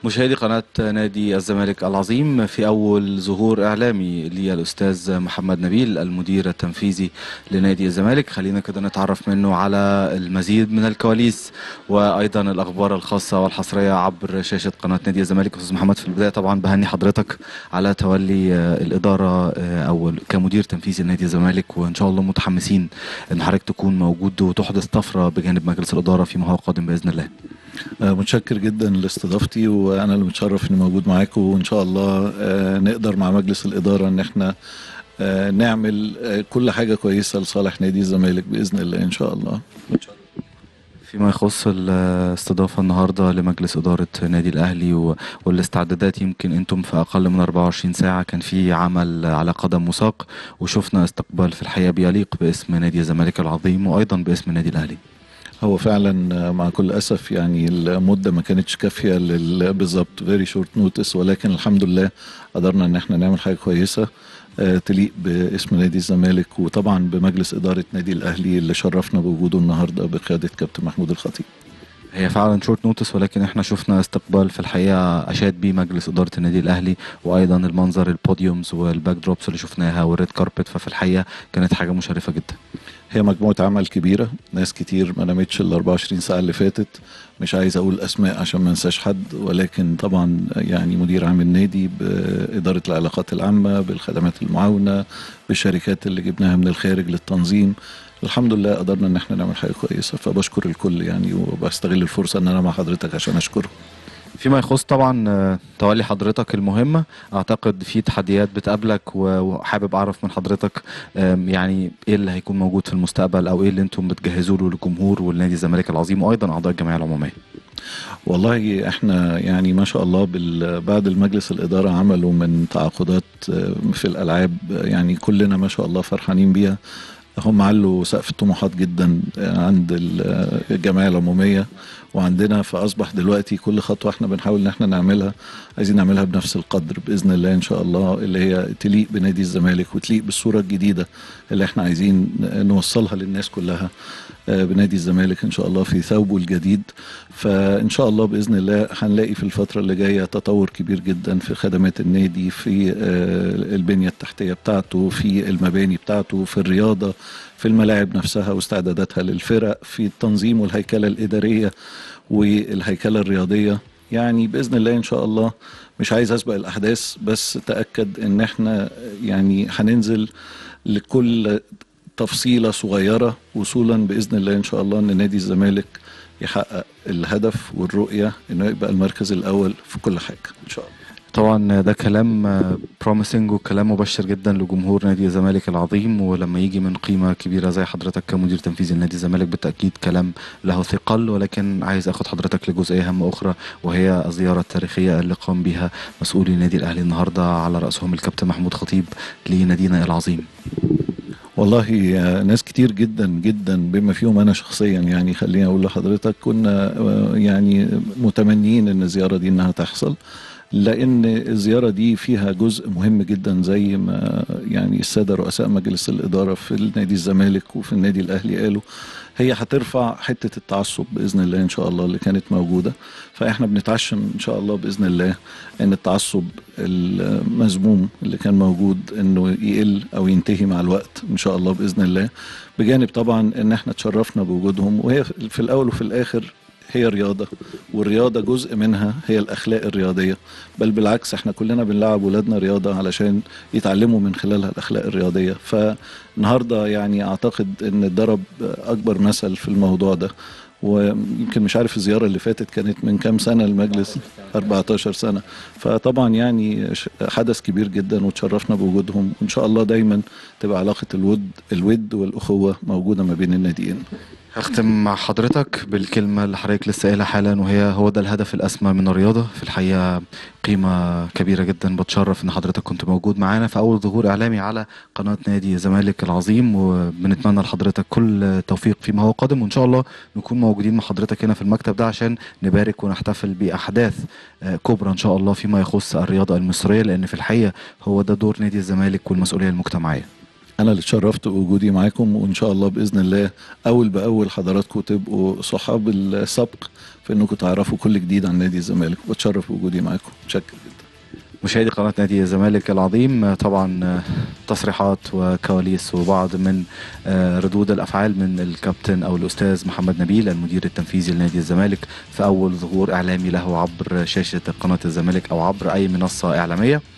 مشاهدي قناة نادي الزمالك العظيم في أول ظهور إعلامي للأستاذ محمد نبيل المدير التنفيذي لنادي الزمالك خلينا كده نتعرف منه على المزيد من الكواليس وأيضا الأخبار الخاصة والحصرية عبر شاشة قناة نادي الزمالك أستاذ محمد في البداية طبعا بهني حضرتك على تولي آه، الإدارة آه، أو كمدير تنفيذي لنادي الزمالك وإن شاء الله متحمسين إن حضرتك تكون موجود وتحدث طفرة بجانب مجلس الإدارة فيما هو قادم بإذن الله آه، متشكر جدا لاستضافتي وانا اللي متشرف اني موجود معاكم وان شاء الله آه، نقدر مع مجلس الاداره ان احنا آه، نعمل آه، كل حاجه كويسه لصالح نادي الزمالك باذن الله ان شاء الله فيما يخص الاستضافة النهاردة لمجلس إدارة نادي الأهلي و- والاستعدادات يمكن أنتم في أقل من 24 ساعة كان في عمل على قدم وساق وشفنا استقبال في الحقيقة بيليق باسم نادي الزمالك العظيم وأيضا باسم نادي الأهلي هو فعلا آه، مع كل اسف يعني المده ما كانتش كافيه لل- بالظبط فيري شورت نوتس ولكن الحمد لله قدرنا ان احنا نعمل حاجه كويسه آه، تليق باسم نادي الزمالك وطبعا بمجلس اداره نادي الاهلي اللي شرفنا بوجوده النهارده بقياده كابتن محمود الخطيب هي فعلا شورت نوتس ولكن احنا شفنا استقبال في الحقيقة أشاد بيه مجلس إدارة النادي الأهلي وأيضا المنظر البوديومز والباك دروبس اللي شفناها والريد كاربت ففي الحقيقة كانت حاجة مشرفة جدا هي مجموعة عمل كبيرة ناس كتير ما نامتش ال 24 ساعة اللي فاتت مش عايز أقول أسماء عشان ما انساش حد ولكن طبعا يعني مدير عام النادي بإدارة العلاقات العامة بالخدمات المعاونة بالشركات اللي جبناها من الخارج للتنظيم الحمد لله قدرنا ان احنا نعمل حاجه كويسه فبشكر الكل يعني وبستغل الفرصه ان انا مع حضرتك عشان اشكره فيما يخص طبعا آه، تولي حضرتك المهمة أعتقد في تحديات بتقابلك و- وحابب أعرف من حضرتك آم، يعني إيه اللي هيكون موجود في المستقبل أو إيه اللي أنتم بتجهزوا له للجمهور والنادي الزمالك العظيم وأيضا أعضاء الجمعية العمومية والله احنا يعني ما شاء الله بال- بعد المجلس الاداره عملوا من تعاقدات آه، في الالعاب آه، يعني كلنا ما شاء الله فرحانين بيها هم علوا سقف الطموحات جدا آه، عند ال- آه، الجمعيه العموميه وعندنا فاصبح دلوقتي كل خطوه احنا بنحاول ان احنا نعملها عايزين نعملها بنفس القدر باذن الله ان شاء الله اللي هي تليق بنادي الزمالك وتليق بالصوره الجديده اللي احنا عايزين نوصلها للناس كلها آه، بنادي الزمالك ان شاء الله في ثوبه الجديد فان شاء الله باذن الله هنلاقي في الفتره اللي جايه تطور كبير جدا في خدمات النادي في آه، البنيه التحتيه بتاعته في المباني بتاعته في الرياضه في الملاعب نفسها واستعداداتها للفرق في التنظيم والهيكله الاداريه والهيكله الرياضيه يعني باذن الله ان شاء الله مش عايز اسبق الاحداث بس تاكد ان احنا يعني هننزل لكل تفصيله صغيره وصولا باذن الله ان شاء الله ان نادي الزمالك يحقق الهدف والرؤيه انه يبقى المركز الاول في كل حاجه ان شاء الله طبعا ده كلام بروميسنج وكلام مبشر جدا لجمهور نادي الزمالك العظيم ولما يجي من قيمه كبيره زي حضرتك كمدير تنفيذي لنادي الزمالك بالتاكيد كلام له ثقل ولكن عايز اخد حضرتك لجزئيه هامه اخرى وهي الزياره التاريخيه اللي قام بها مسؤولي النادي الاهلي النهارده على راسهم الكابتن محمود خطيب لنادينا العظيم والله آه، ناس كتير جدا جدا بما فيهم انا شخصيا يعني خليني اقول لحضرتك كنا آه، يعني متمنيين ان الزياره دي انها تحصل لان الزياره دي فيها جزء مهم جدا زي ما يعني الساده رؤساء مجلس الاداره في النادي الزمالك وفي النادي الاهلي قالوا هي هترفع حته التعصب باذن الله ان شاء الله اللي كانت موجوده فاحنا بنتعشم ان شاء الله باذن الله ان التعصب المذموم اللي كان موجود انه يقل او ينتهي مع الوقت ان شاء الله باذن الله بجانب طبعا ان احنا تشرفنا بوجودهم وهي في الاول وفي الاخر هي رياضه والرياضه جزء منها هي الاخلاق الرياضيه بل بالعكس احنا كلنا بنلعب ولادنا رياضه علشان يتعلموا من خلالها الاخلاق الرياضيه فالنهارده يعني اعتقد ان ضرب اكبر مثل في الموضوع ده ويمكن مش عارف الزيارة اللي فاتت كانت من كام سنة المجلس 14 سنة فطبعا يعني ش- حدث كبير جدا وتشرفنا بوجودهم وإن شاء الله دايما تبقى علاقة الود الود والأخوة موجودة ما بين الناديين هختم مع حضرتك بالكلمة اللي حضرتك لسه قايلها حالا وهي هو ده الهدف الأسمى من الرياضة في الحقيقة قيمة كبيرة جدا بتشرف إن حضرتك كنت موجود معانا في أول ظهور إعلامي على قناة نادي الزمالك العظيم وبنتمنى لحضرتك كل توفيق فيما هو قادم وإن شاء الله نكون موجودين مع حضرتك هنا في المكتب ده عشان نبارك ونحتفل بأحداث آه، كبرى إن شاء الله فيما يخص الرياضة المصرية لأن في الحقيقة هو ده دور نادي الزمالك والمسؤولية المجتمعية انا اللي اتشرفت بوجودي معاكم وان شاء الله باذن الله اول باول حضراتكم تبقوا صحاب السبق في انكم تعرفوا كل جديد عن نادي الزمالك بتشرف بوجودي معاكم متشكر جدا مشاهدي قناة نادي الزمالك العظيم طبعا تصريحات وكواليس وبعض من ردود الأفعال من الكابتن أو الأستاذ محمد نبيل المدير التنفيذي لنادي الزمالك في أول ظهور إعلامي له عبر شاشة قناة الزمالك أو عبر أي منصة إعلامية